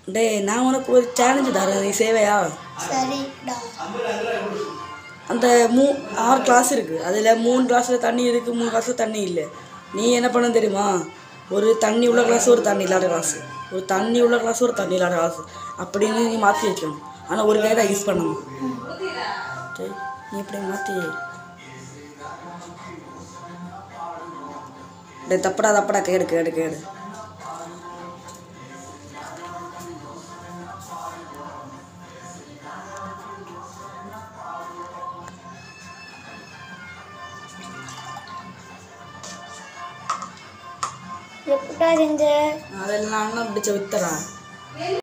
டேய் நான் உனக்கு ஒரு சேலஞ்சு தரேன் நீ சேவையா சரிடா அந்த மூ ஆறு கிளாஸ் இருக்குது அதில் மூணு கிளாஸில் தண்ணி இருக்குது மூணு கிளாஸில் தண்ணி இல்லை நீ என்ன பண்ண தெரியுமா ஒரு தண்ணி உள்ள கிளாஸ் ஒரு தண்ணி இல்லாத கிளாஸ் ஒரு தண்ணி உள்ள கிளாஸ் ஒரு தண்ணி இல்லாத கிளாஸ் அப்படின்னு நீ மாற்றி வைக்கணும் ஆனால் ஒரு கை தான் யூஸ் பண்ணணும் சரி நீ இப்படி மாற்றி டேய் தப்படா தப்படா கேடு கேடு கேடு எப்படா செஞ்ச அதெல்லாம் அண்ணன் பிடிச்ச வித்தடா